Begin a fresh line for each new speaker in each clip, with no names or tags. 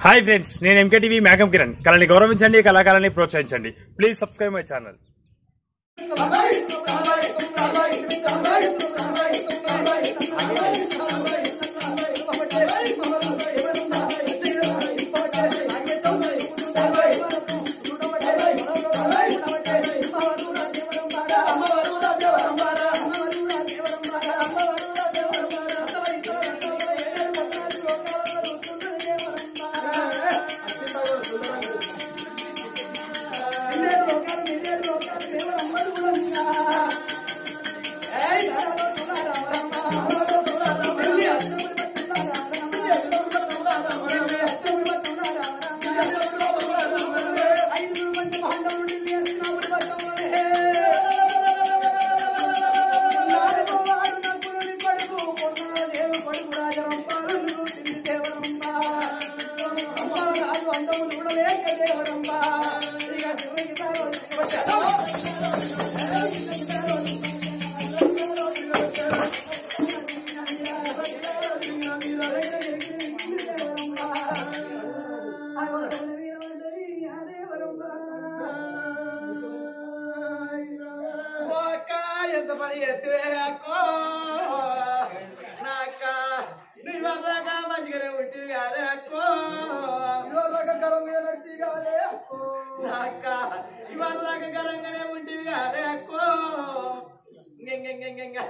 Hi friends నేను MKTV మేఘం కిరణ్ కళని గౌరవించండి కళాకారాన్ని ప్రోత్సహించండి ప్లీజ్ సబ్స్క్రైబ్ మై ఛానల్
ఒక్క ఎంత పని ఎత్తువే అక్కో నాక నువ్వు ఇవ్వదాకా మంచిగానే ఉంటుంది కాదే అక్కో నాక ఇవ్వదాకా గరంగానే ఉంటుంది కాదే అక్కో ఇంకెంకెంకెంకెంగ.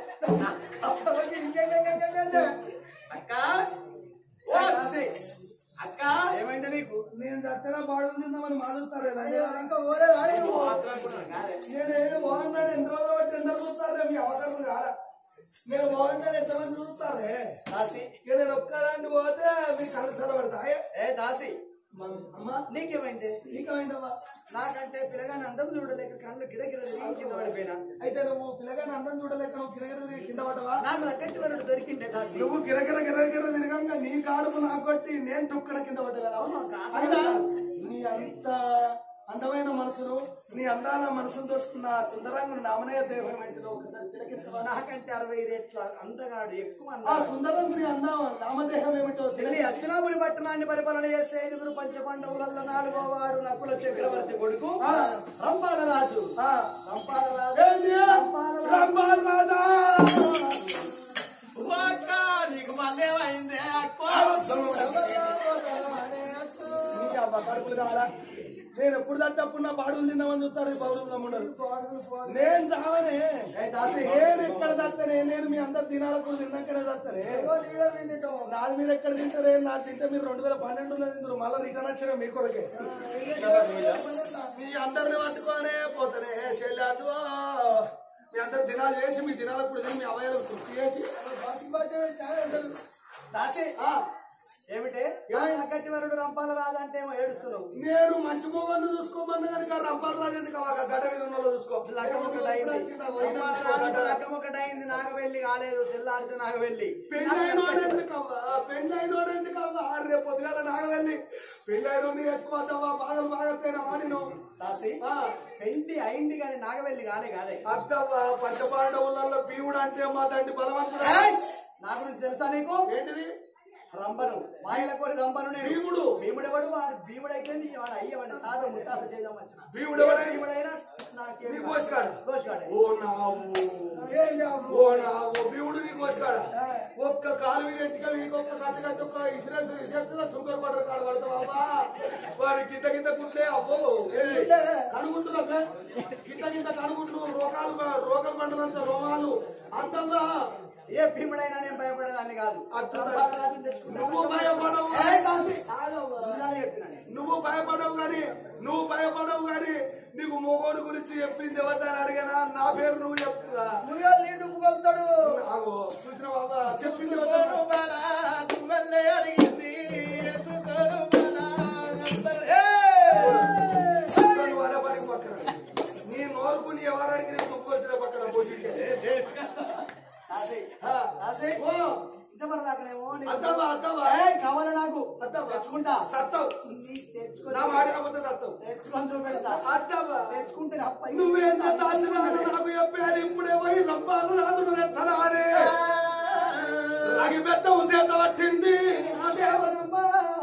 అక్క ఓ అక్క
ఏమైంది నీకు
నేను దత్తన బాడుందామని మాదుతారు
అయ్యో, ఇంకా పోలేదు ఆడే నువ్వు.
మాట్లాడుకున్నాను కాదే
నేను బాగున్నాడు ఎన్ని రోజులు వచ్చి ఎంత చూస్తారే మీ అవసరం కాల నేను బాగున్నాడు ఎంతమంది చూస్తారే
దాసి
ఇక నేను ఒక్కదాన్ని పోతే మీకు కలసర పడతాయి
ఏ దాసి
అమ్మా
నీకేమైంది
నీకేమైందమ్మా
నాకంటే పిల్లగాని అందం చూడలేక కళ్ళు గిరగిర తిరిగి కింద పడిపోయినా
అయితే నువ్వు పిల్లగాని అందం చూడలేక నువ్వు గిరగిర తిరిగి కింద పడవా
నాకు లగ్గట్టి వరుడు దొరికిండే దాసి
నువ్వు గిరగిర గిరగిర తిరగంగా నీ కాడుపు నాకు కొట్టి నేను టుక్కన కింద పడ్డా
అవును, కాదు.
అయినా నీ అంత అందమైన మనసును నీ అందాల మనసును దోసుకున్న ఆ సుందరంగా నామనయ దేహం అయితే ఒకసారి తిలకించవా
నాకంటే అరవై రేట్ల అందగాడు ఎక్కువ
ఆ
అన్నాడు
సుందరం నీ అందం నామదేహం ఏమిటో
ఢిల్లీ
తెలియదు
హస్తినాపురి పట్టణాన్ని పరిపాలన చేసే ఐదుగురు పంచపాండవులలో నాలుగో వాడు నకుల చక్రవర్తి కొడుకు
ఆ.
రంపాల రాజు
ఆ.
రంపాల రాజు
ఏంటి?
రంపాల రాజు.
రంభాల్ రాజా
నీకు మళ్ళీ అయిందే
నీ అవ్వ కడుపులు కావాలా నేను ఎప్పుడు తప్పకుండా బాడులు తిన్నామని చూస్తారు ఈ పౌరులు ఉండరు నేను రావనే నేను ఎక్కడ తత్తనే నేను మీ అందరు తినాలకు తిన్నాకనే తత్తనే నాలుగు మీరు ఎక్కడ తింటారే నా తింటే మీరు రెండు వేల పన్నెండులో తింటారు మళ్ళీ రిటర్న్ వచ్చిన మీ కొరకే మీ అందరిని పట్టుకోనే పోతానే శైలాజు మీ అందరు దినాలు చేసి మీ దినాలకు కూడా తిని మీ అవయాలు తృప్తి చేసి
దాసి
ఆ,
ఏమిటే నగ్గట్టి వరుడు రంపాల రాజు అంటే ఏమో ఏడుస్తున్నావు
నేను మంచి మొగను చూసుకోమన్నా కనుక రంపాల రాజు ఎందుకు అవ్వక గడ్డ మీద ఉన్న వాళ్ళు చూసుకో
లగ్గం ఒకటైంది రంపాల రాజు లగ్గం ఒకటైంది నాగవెల్లి కాలేదు తెల్లారితే నాగవెల్లి
పెళ్ళైనోడు ఎందుకు అవ్వా పెళ్ళైనోడు ఎందుకు అవ్వా రేపు పొద్దుగాల నాకు వెళ్ళి పెళ్ళైనోడిని తెచ్చుకోవద్దావా బాధలు బాగత్తైనా వాడిను
దాసి
ఆ,
పెళ్లి అయింది కానీ నాగవెల్లి కాలే కాలే
అద్దవ్వా పంచపాండవులలో భీముడు అంటే మా తండ్రి బలవంతుడు
ఏయ్! నా గురించి తెలుసా నీకు
ఏంటిది
రంబను మాయల కోరి రంబను నేను
భీముడు
భీముడెవడు వాడు భీముడు అయితే వాడు అయ్యేవాడు తాత ముత్తాత చేద్దాం వచ్చిన
భీముడు ఎవరైనా
భీముడైనా నాకేం
నీ
కాదు.
కోసికాడ
గోసిగాడే.
ఓ నావు ఓ నావు భీముడు నీ కోసికాడ ఒక్క కాలు మీద ఎత్తుక మీకు ఒక్క కట్ట కట్ట ఒక్క ఇసిరేసి ఇసేస్తున్నా సుగర్ పడరు కాడ పడతావా వారి కింద కింద కుట్లే అబ్బో కనుకుంటున్నా కింద కింద కనుకుంటు రోగాలు రోగం పంటలంతా రోగాలు అంతంగా
ఏ భీముడైనా నేను భయపడేదాన్ని కాదు
అద్భుతం.
రంపాలరాజుని తెచ్చుకున్నా.
నువ్వు భయపడవు
ఏయ్ కాసి.
ఆగవ్వా.
నిజాలు చెప్పినా నేను.
నువ్వు భయపడవు గాని నువ్వు భయపడవు గాని నీకు మొగోడు గురించి చెప్పింది ఎవరిని అడిగానా నా పేరు నువ్వు చెప్తున్నా
ముయ్యాలు నీటు పుగలుతాడు
ఆగో చూసిన బాబా చెప్పింది
ఎసుకోరు
ఎవరిని?
బలా, తువ్వెల్లే అడిగింది. ఎసుకోరు బలా, అందరూ- ఏయ్!
సుక్కలు వారే వారికి పక్కన నీ నోరుకు నీ ఎవరు అడిగిన తుక్కొచ్చిన పక్కన పోటీకే
కాసి.
ఆ.
కాసి.
ఓ
ఇంతవరదాకానేమో నీకు-
అద్దవా అద్దవా
ఏయ్, కావాలి నాకు
అద్దవా
తెచ్చుకుంటా
సత్తవు
నీ తెచ్చుకొని
నా మాడిన పోతే సత్తవు
తెచ్చుకొని చూపెడతా
అద్దవా
తెచ్చుకుంటే అప్ప
నువ్వేంత దాసినాడు నాకు చెప్పాడు ఇప్పుడే పోయి రంపాలు రాదుడు ఎత్తరానే రాగి పెద్ద ఉసేత పట్టింది
దేవరమ్మ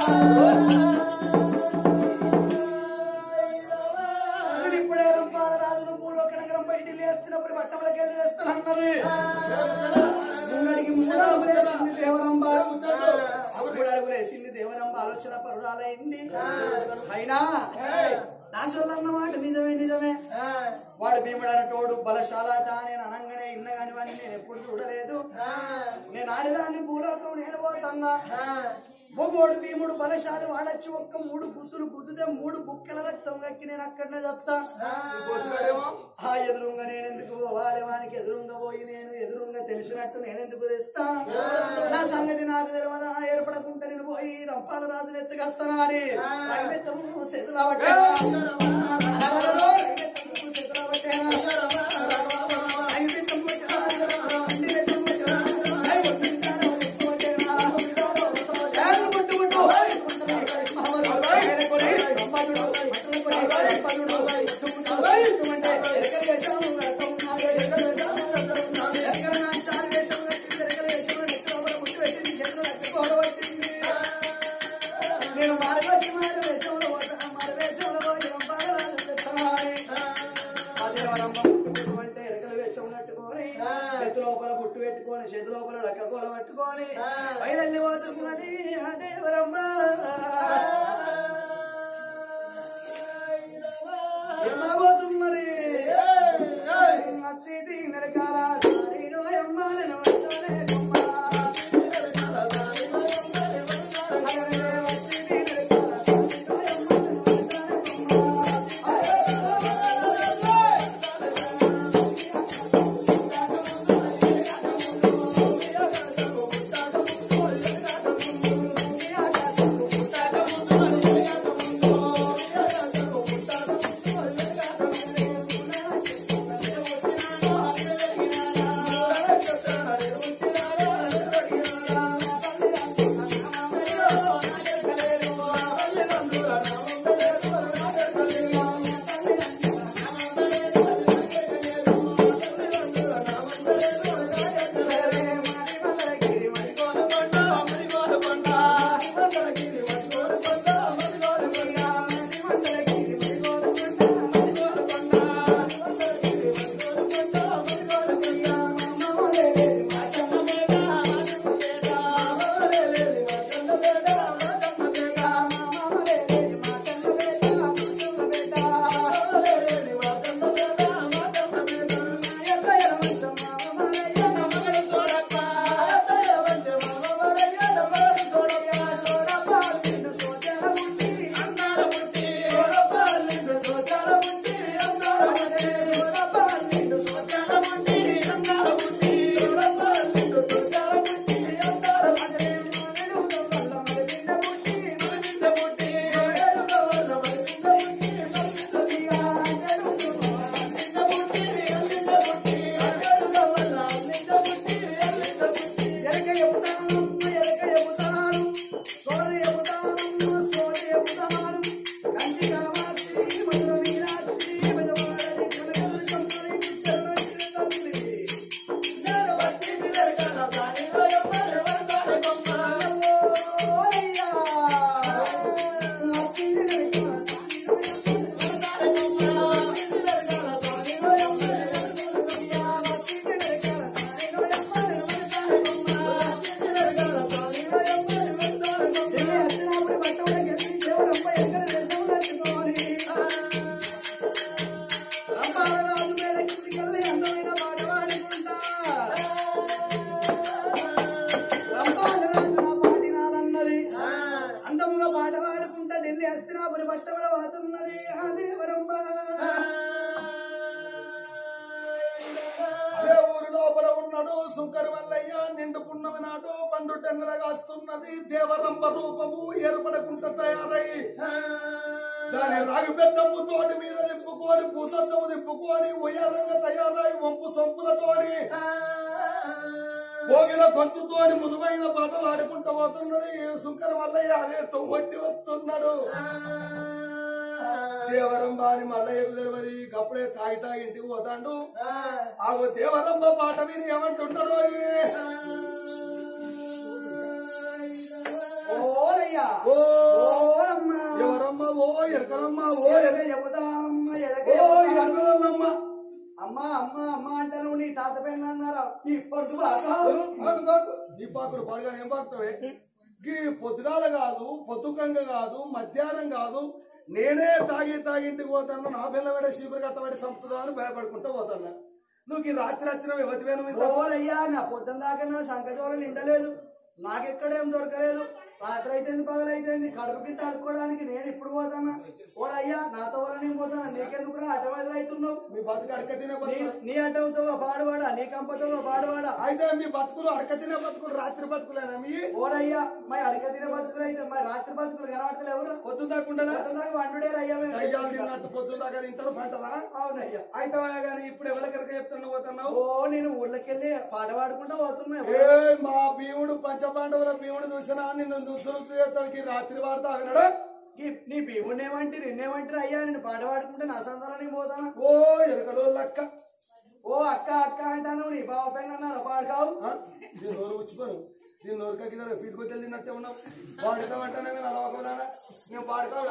అందుకు ఇప్పుడే రంపాల రాజును భూలోక నగరం బయటికి లేస్తున్నప్పుడు పట్టణంలోకి వెళ్ళి వేస్తానన్నారు ముంగడికి మూడు అడుగులు వేసింది దేవరంబ మూడు అడుగులు వేసింది దేవరంబ ఆలోచన పరుడాలైంది అయినా దాసోళ్ళు అన్న మాట నిజమే నిజమే వాడు భీముడు అనటోడు బలశాలాట నేను అనగానే ఇన్న కాని వాడిని నేను ఎప్పుడు చూడలేదు నేను ఆడదాన్ని భూలోకం నేను పోతన్నా బొబ్బోడు భీముడు బలశాలి వాడొచ్చి ఒక్క మూడు గుద్దులు గుద్దుతే మూడు బుక్కెల రక్తం కక్కి నేను అక్కడనే చెప్తా ఆ ఎదురుంగ నేను ఎందుకు పోవాలి వానికి ఎదురుంగ పోయి నేను ఎదురుంగ తెలిసినట్టు నేను ఎందుకు తెస్తా నా సంగతి నాకు తెలియదా ఏర్పడకుంటే నేను పోయి రంపాల రాజుని ఎత్తుకొస్తానా అని అగ్నిత్తము చేతులా పట్టేనా? అగ్నిత్తము చేతులా పట్టేనా? అగ్నిత్తము పట్టేనా? అగ్నిత్తము పట్టేనా? అగ్నిత్తము పట్టేనా? ఏలు పుట్టు పుట్టు. మహమ్మద్ ఏలుకొని, పంపదుడు, పట్టుకొని, పంపదుడు, పుట్టుకుంటూ, పుట్టుకుంటే, ఎరకల వేషం రక్తం ఉన్నది, ఎరకల వేషం రక్తం ఉన్నది. ఎరకల నాచారి వేషం కట్టింది, ఎరకల వేషం నెత్తి లోపల ముట్టు పెట్టింది, చేతులు రక్తపోటు పట్టింది. నేను మారవచ్చి మారు వేషంలో పోతా, మారు వేషంలో పోయి రంపాల రాజు తెచ్చాలి. అదే వరమ్మ పుట్టు అంటే ఎరకల వేషం కట్టుకొని, నెత్తి లోపల పుట్టు పెట్టుకొని చేతి లోపల లక్క కూల పట్టుకొని పైదల్లి పోతున్నది అదే వరమ్మ ఏమబోతున్నది నచ్చిది నరకాల సారీడు అమ్మ నేను వస్తానే కొమ్మ. అగరే వచ్చిది నరకాల సారీడు అమ్మ నేను వస్తానే ఎరక ఎప్పుతాను ఎరక ఎప్పుతాను సోరి ఎప్పుతాను సోరి ఎప్పుతాను కంచి కామాక్షి మధుర మీనాక్షి భజవాడని కనకదుర్గ కంపని కుచ్చరవచ్చిన తల్లి నేను వచ్చింది ఎరకన దానిలో ఎవ్వరు ఎవరు కొమ్మ ఓయ్యా వచ్చింది ఎరకన దానిలో అందముగా పాట పాడుకుంటా ఢిల్లీ హస్తినాపురి పట్టవల వాతున్నది ఆ దేవరమ్మ
అదే ఊరి లోపల ఉన్నాడు సుంకరి వల్లయ్య నిండు పున్నమి నాడు పండు టెన్నర కాస్తున్నది దేవరంబ రూపము ఏర్పడకుంట తయారై దాని రాగి పెద్దము తోటి మీద నింపుకొని భూతత్వము నింపుకొని ఉయ్యాలంగా తయారై వంపు సొంపులతోని భోగిల గొంతుతోని ముదువైన పాటలు ఆడుకుంటూ పోతున్నది సుంకర వల్లయ్య అదే తొవ్వట్టి వస్తున్నాడు దేవరంబ అని మల్లయ్య తెలియదు గప్పుడే తాగి తాగి ఇంటికి పోతాడు ఆగో దేవరంబ పాట విని ఏమంటున్నాడు
ఓలయ్యా
ఓ
ఓలమ్మ
ఎవరమ్మ ఓ ఎరకలమ్మ ఓ
ఎరగ చెబుతానమ్మ ఎరగ
ఓ
చెబుతానమ్మ.
ఎరకలమ్మ
అమ్మ అమ్మ అమ్మ అంటాను నీ తాత పెళ్ళి అన్నారా ఇప్పుడు
దీపాకుడు పాడుగా ఏం పాకుతావే ఈ పొద్దుగాల కాదు పొద్దుకంగ కాదు మధ్యాహ్నం కాదు నేనే తాగి తాగి ఇంటికి పోతాను నా పిల్ల పెడే సీకులు కట్ట పెట్టి సంపుతుందా అని భయపడుకుంటూ పోతాను నువ్వు ఈ రాత్రి వచ్చిన యువతివేను మీద
ఓలయ్యా నా పొద్దున దాకా నా సంకచోళం నిండలేదు నాకెక్కడేం దొరకలేదు రాత్రి అయితే పగలైతే కడుపుకి తడుపుకోవడానికి నేను ఇప్పుడు పోతానా ఓడయ్యా నాతో వల్ల నేను పోతానా నీకెందుకు అటవైదు అవుతున్నావు
మీ బతుకు అడక తినే
నీ
బతుకులు
నీ అటవుతావా పాడువాడా నీ కంపతావా పాడువాడా
అయితే మీ బతుకులు అడక తినే బతుకులు రాత్రి బతుకులేనా మీ
ఓడయ్యా మరి అడక తినే బతుకులు అయితే మరి రాత్రి బతుకులు కనబడతలు ఎవరు
పొద్దున్న దాకుండా
పొద్దున వండుడేరు అయ్యా మేము.
దయ్యాలు తిన్నట్టు పొద్దున్న దాకా ఇంటర్ పంటరా
అవునయ్యా
అయితే కానీ ఇప్పుడు ఎవరికరక చెప్తున్నా పోతున్నావు
ఓ నేను ఊర్లోకెళ్ళి పాట పాడుకుంటా పోతున్నా
ఏ మా భీముడు పంచపాండవుల భీముడు చూసినా నిన్ను దుస్తులకి రాత్రి వాడతా వినడా
ఈ- నీ భీముడిని ఏమంటారు నిన్నేమంటారు అయ్యా నేను పాట పాడుకుంటే నా సంతానానికి పోతానా
ఓ ఎరకలో లక్క
ఓ అక్క అక్క అంటాను నీ బావ పైన అన్నారు పాడుకావు
ఆ? దీని నోరు ఉచ్చిపోను దీని నోరు కక్కి పీటుకొచ్చి వెళ్ళినట్టే ఉన్నావు పాడుతామంటానే అలవకుండా నేను పాడుకోవాలి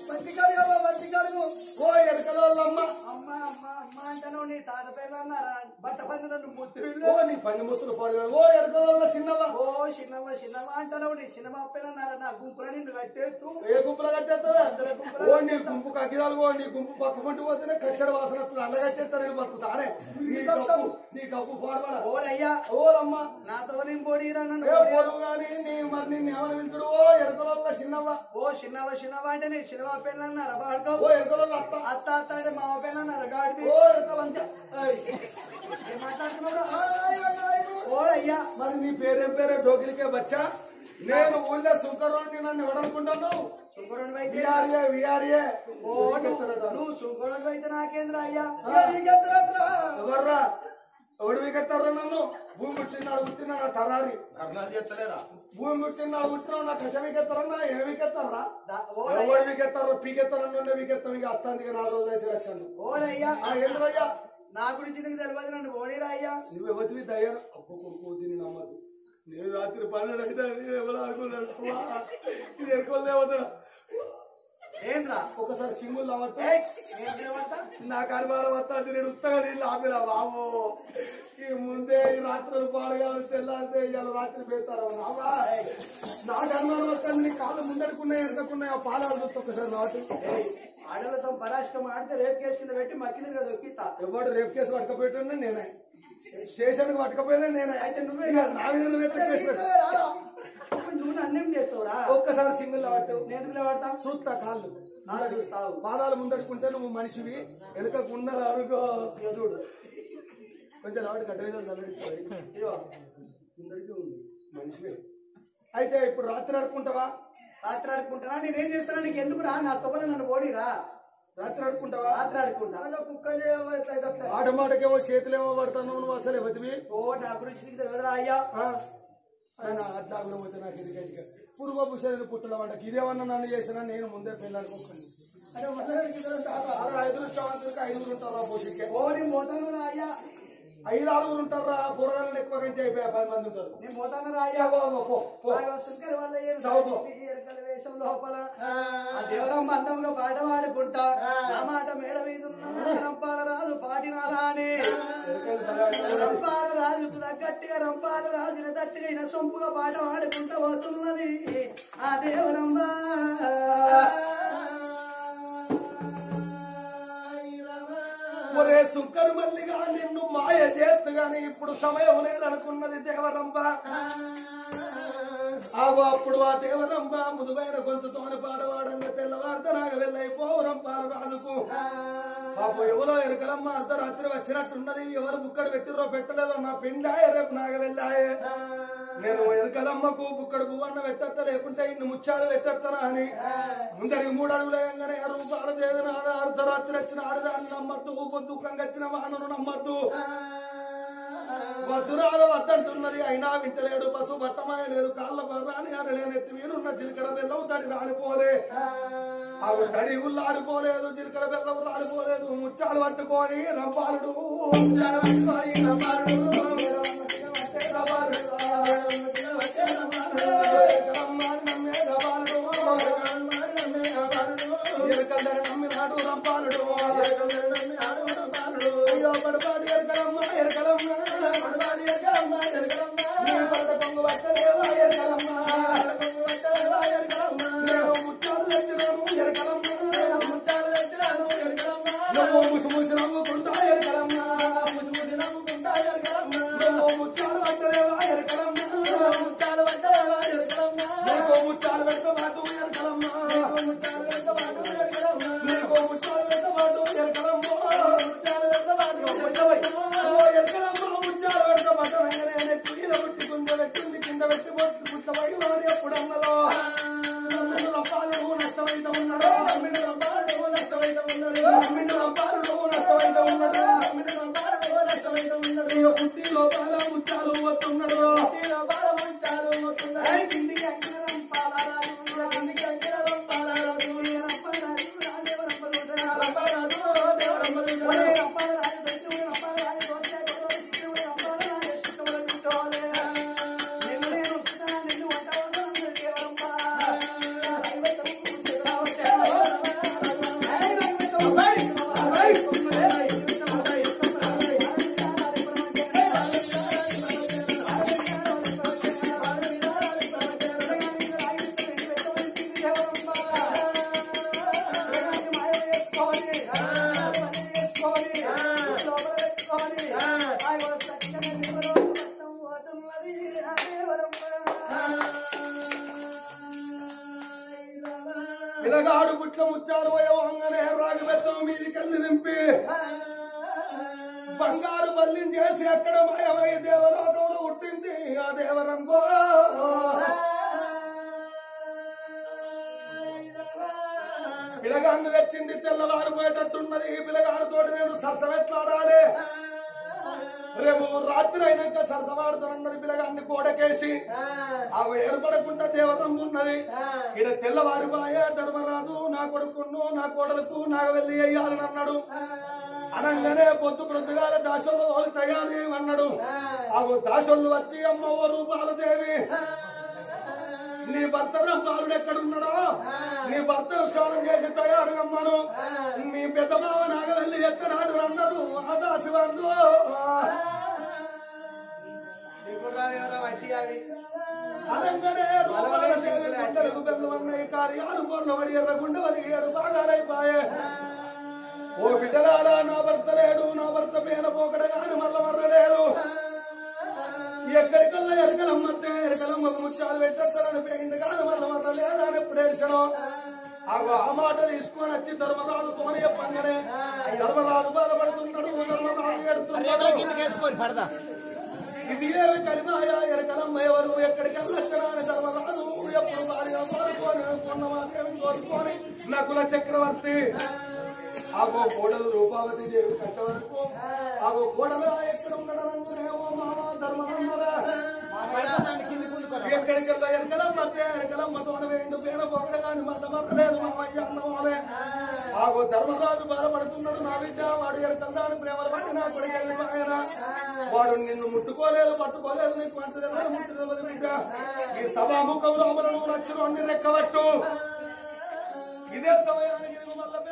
ఓ ఎరకలో అమ్మ
అమ్మ అమ్మ అమ్మ అంటాను నీ తాత పైన అన్నారా బట్ట పైన నన్ను ముద్దు
ఓ నీ పని ముసులు పాడు ఓ ఎరకలో చిన్నవా
ఓ చిన్నమ్మ చిన్నమ్మ అంటాను నీ చిన్నమ్మ పైన అన్నారా నా గుంపులో నిన్ను కట్టేస్తూ
ఏ గుంపులో కట్టేస్తావా ఓ నీ గుంపు కగ్గిదాలు ఓ నీ గుంపు పక్కకుంటూ పోతేనే కచ్చడి వాసన వస్తుంది అందగట్టేస్తారు నేను బతుకుతానే నీ కప్పు నీ కప్పు పాడబడా
ఓలయ్యా
ఓలమ్మా
నాతో నేను పోడీరా నన్ను
ఏ
పోనీరా.
పొరుగు గాని నీ మరి నిన్ను ఏమని పిలుచుడు ఓ ఎరకల చిన్నవ్వ
ఓ చిన్నవ చిన్నవ అంటే నీ చిన్నవ పైన అన్నారా పాడుకావు
ఓ ఎరకల అత్త
అత్త అత్త అంటే మావ పైన అన్నారా గాడిది
ఓ ఎరకల అంచ
ఏం మాట్లాడుతున్నావురా? ఓలయ్యా
మరి నీ పేరేం పేరే డోకిలికే బచ్చా నేను ఊళ్ళో సుంకరోని నన్ను ఎవడనుకుంటున్నావు
సుంకరుడు అయితే
విఆర్ఏ విఆర్ఏ
ఓ నువ్వు నువ్వు సుంకరుడు అయితే నాకేంద్ర అయ్యా
ఎవర్రా ఎవడు వీకెత్తారా నన్ను భూమి పుట్టినాడు పుట్టినాడు తరారి
కర్ణాలు చెప్తలేరా
భూమి పుట్టినాడు పుట్టినాడు నా కథ వీకెత్తారన్నా ఏ వీకెత్తారా
దా-
ఎవరు వీకెత్తారో పీకెత్తారన్నా వీకెత్తాం ఇక అత్తానికి నాలుగు రోజులు అయితే వచ్చాను
ఓలయ్యా
ఆ ఏంద్రయ్యా
నా గురించి నీకు తెలియదు నన్ను ఓడిరా అయ్యా
నువ్వు ఎవరివి దయ్యా అప్పు కొడుకు దీన్ని నమ్మద్దు నేను రాత్రి పన్నెండు అయితే నేను ఎవరు అనుకున్నాడు అమ్మా, ఇది ఎరుకోలే వద్దురా
ఏంద్రా
ఒకసారి సింగుల్ రావట్టు
ఏయ్, ఏం చేయమంటా?
నా కనివారం వస్తుంది నేను ఉత్తగా నీళ్ళు ఆపిరా బాబు ఈ ముందే ఈ రాత్రులు పాడగాలు తెల్లారితే ఇవాళ రాత్రి పేతారు నావా నా కనివారం వస్తుంది నీ కాళ్ళు ముందడుకున్నాయి వెనకకున్నాయి ఆ పాలాలు చూస్తే ఒకసారి రావట్టు
ఏయ్, ఆడలతో పరాశకం ఆడితే రేపు కేసు కింద పెట్టి మక్కిన కదా దొక్కిస్తా
ఎవడు రేపు కేసు పట్టుకపోయేటండి నేనే స్టేషన్ కి పట్టుకపోయినా నేనే
అయితే నువ్వే
ఇక నా మీద నువ్వే కేసు పెట్టు
ఇప్పుడు నువ్వు నన్నేం చేస్తావురా
ఒక్కసారి సింగిల్ రావట్టు
నేను ఎందుకు లేవాడతా
చూస్తా కాళ్ళు
నా చూస్తావు
పాదాలు ముందడుకుంటే నువ్వు మనిషివి వెనుకకుండా అనుకో
ఇదిగో చూడు
కొంచెం రావడం కట్టలేదు నల్లడిపోయి
ఇదిగో
కిందకి ఉంది మనిషివే అయితే ఇప్పుడు రాత్రి ఆడుకుంటావా
రాత్రి ఆడుకుంటానా నేనేం చేస్తానా నీకు ఎందుకు రా నా తొవ్వలు నన్ను ఓడిరా
రాత్రి ఆడుకుంటావా
రాత్రి ఆడుకుంటా కుక్క ఎట్లయితే
ఆట మాటకేమో చేతులేమో పడతాను నువ్వు అసలు ఎవతివి
ఓ నా గురించి నీకు తెలియదురా అయ్యా
ఆ? ఆయన అట్లా కూడా పోతే నాకు ఇది గట్టిగా పూర్వ భూషణ పుట్టుల వంటకి ఇదేమన్నా నన్ను చేసినా నేను ముందే పెళ్ళాడుకోకండి ఐదుగురు ఐదుగురు ఉంటారా పోషికే
ఓ నేను పోతాను రా అయ్యా
ఐదు ఆరుగురు ఉంటారా కూరగాయలు ఎక్కువ కంటే అయిపోయా పది మంది ఉంటారు
నేను పోతాను రా అయ్యా
పో, పో, పో, పో.
బాగా శంకర్ వల్ల ఏం
సాగు.
ఈ ఎరకల వేషం లోపల ఆ దేవరం బంధంలో పాట పాడుకుంటా నా మాట మేడ మీద ఉన్న రంపాల రాజు పాటినాలా అని రంపాల రాజుకు తగ్గట్టుగా రంపాల రాజుని తట్టుగా ఈయన సొంపుగా పాట పాడుకుంటా పోతున్నది ఆ దేవరంబా
ఒరే సుక్కరు మల్లిగా నిన్ను మాయ చేస్తు గాని ఇప్పుడు సమయం లేదనుకున్నది దేవరంబ ఆగో అప్పుడు ఆ దేవరంబ ముదువైన గొంతుతోని పాడవాడంగా తెల్లవారుతనాగ వెళ్ళైపోవరం పాలరాజుకు పాపం ఎవరో ఎరకలమ్మ అర్ధరాత్రి వచ్చినట్టున్నది ఎవరు బుక్కడు పెట్టిరో పెట్టలేదో నా పిండాయ రేపు నాగ వెళ్ళాయే నేను ఎరకలమ్మకు బుక్కడు పువ్వన్న పెట్టత్త లేకుంటే ఇన్ని ముచ్చాలు పెట్టత్తనా అని ముందరికి మూడు అడుగులేయంగానే రూపాయలు దేవినాద అర్ధరాత్రి వచ్చిన ఆడదాన్ని నమ్మద్దు పొద్దుకంగా వచ్చిన వానను నమ్మద్దు వద్దురాలు వద్దంటున్నది అయినా వింటలేడు పశు బట్టమాయ లేదు కాళ్ళ బర్రాని అనలేని ఎత్తి మీరున్న జీలకర్ర బెల్లం తడి రాలిపోలే అవి తడి ఉల్లారిపోలేదు జీలకర్ర బెల్లం రాలిపోలేదు ముచ్చాలు పట్టుకొని రంపాలుడు ముచ్చాలు పట్టుకొని రంపాలుడు రమ్మాని నమ్మి ఎరకల్దని నమ్మినాడు రంపాలుడు అయ్యో పడపాడు ఎరకలమ్మ ఎరకలమ్మ నీ పట్ట కొంగు పట్టలేవా ఎరకలమ్మ నేను ముచ్చాలు తెచ్చినాను ఎరకలమ్మ నువ్వు ముసి ముసి నమ్ముకుంటా ఎరకలమ్మ నువ్వు ముచ్చాలు పట్టలేవా ఎరకలమ్మ నీకు ముచ్చాలు పెట్టబాటు ఎరకలమ్మ నీకు ముచ్చాలు పెట్టబాటు ఎరకలమ్మ ఓ ఎరకలమ్మ ముచ్చాలు పెట్టబాటు అనగానే కుయ్యల పుట్టి కుండ పెట్టింది కింద పెట్టి పొట్టు పుట్ల పై వారు ఎప్పుడు అన్నదో నన్ను రప్పాలు నష్టమైతే ఉన్నాడు నమ్మిన రప్పాలు నష్టమైతే ఉన్నాడు ఇక పుట్టి లోపాల ముచ్చాలు వస్తున్నాడు పిల్లగాడు పుట్ల ముచ్చాలు వయవంగానే రాగి బెత్తం మీది కళ్ళు నింపి బంగారు బల్లిని చేసి అక్కడ మాయమై దేవలోకంలో పుట్టింది ఆ దేవరంగో పిల్లగాన్ని తెచ్చింది తెల్లవారిపోయేటట్టున్నది ఈ పిల్లగాడితోటి నేను సరసం ఎట్లాడాలి రేపు రాత్రి అయినాక సరసమాడుతానన్నది పిల్లగాన్ని కోడకేసి అవి ఏర్పడకుండా దేవరం ఉన్నది ఇక్కడ తెల్లవారిపోయే ధర్మరాజు నా కొడుకును నా కోడలకు నాగవెల్లి అయ్యాలని అన్నాడు అనగానే పొద్దు ప్రొద్దుగాల దాసోళ్ళు వాళ్ళు తయారు చేయమన్నాడు అవు దాసోళ్ళు వచ్చి అమ్మ ఓ రూపాలదేవి నీ భర్త రంపాలుడు ఎక్కడున్నాడో నీ భర్త స్నానం చేసి తయారు అమ్మను నీ పెద్ద మావ నాగవెల్లి ఎక్కడాడు అన్నారు ఆ దాసి వాళ్ళు అనగానే రూపాల సేవ గుండెలకు బెల్లమన్నాయి కార్యాలు పొర్లబడి ఎర్రగుండె వలిగారు బాగాలైపోయే ఓ బిడ్డలారా నా భర్త లేడు నా భర్త పేన పోకడ గాని మల్ల మర్రలేడు ఎక్కడికల్లా ఎరకలమ్మంటే ఎరకలమ్మ ముచ్చాలు పెట్టాలని పేయింది కాదు మల్ల మర్రలేడు అని ఎప్పుడు ఏడ్చను ఆగో ఆ మాట తీసుకొని వచ్చి ధర్మరాజు తోని చెప్పంగానే ధర్మరాజు బాధపడుతున్నాడు ధర్మరాజు ఎడుతున్నాడు ఇది ఏమి కలిమాయ ఎరకలమ్మ ఎవరు ఎక్కడికి వెళ్ళొచ్చారని ధర్మరాజు ఎప్పుడు భార్య కోరుకొని పూర్ణమాదేవి కోరుకొని నకుల చక్రవర్తి ఆగో కోడలు రూపావతి దేవి కట్ట వరకు ఆగో కోడలు ఎక్కడ ఉండడం ఓ మామ ధర్మరాజు ఎక్కడికి వెళ్ళా ఎరకలమ్మ అంటే ఎరకలమ్మ తోన వేయండు పేన పొగడ కానీ మత మతలేదు మామయ్య అన్నవాలే ఆగో ధర్మరాజు బాధపడుతున్నాడు నా బిడ్డ వాడు ఎరకల్లాను ప్రేమలు పట్టి నా కొడుకు వెళ్ళిపోయాన వాడు నిన్ను ముట్టుకోలేదు పట్టుకోలేదు నీకు మంత్రి ముట్టుకోలేదు బిడ్డ ఈ సభాముఖం లోపల నువ్వు నచ్చిన అన్ని రెక్కబట్టు ఇదే సమయానికి నువ్వు మళ్ళీ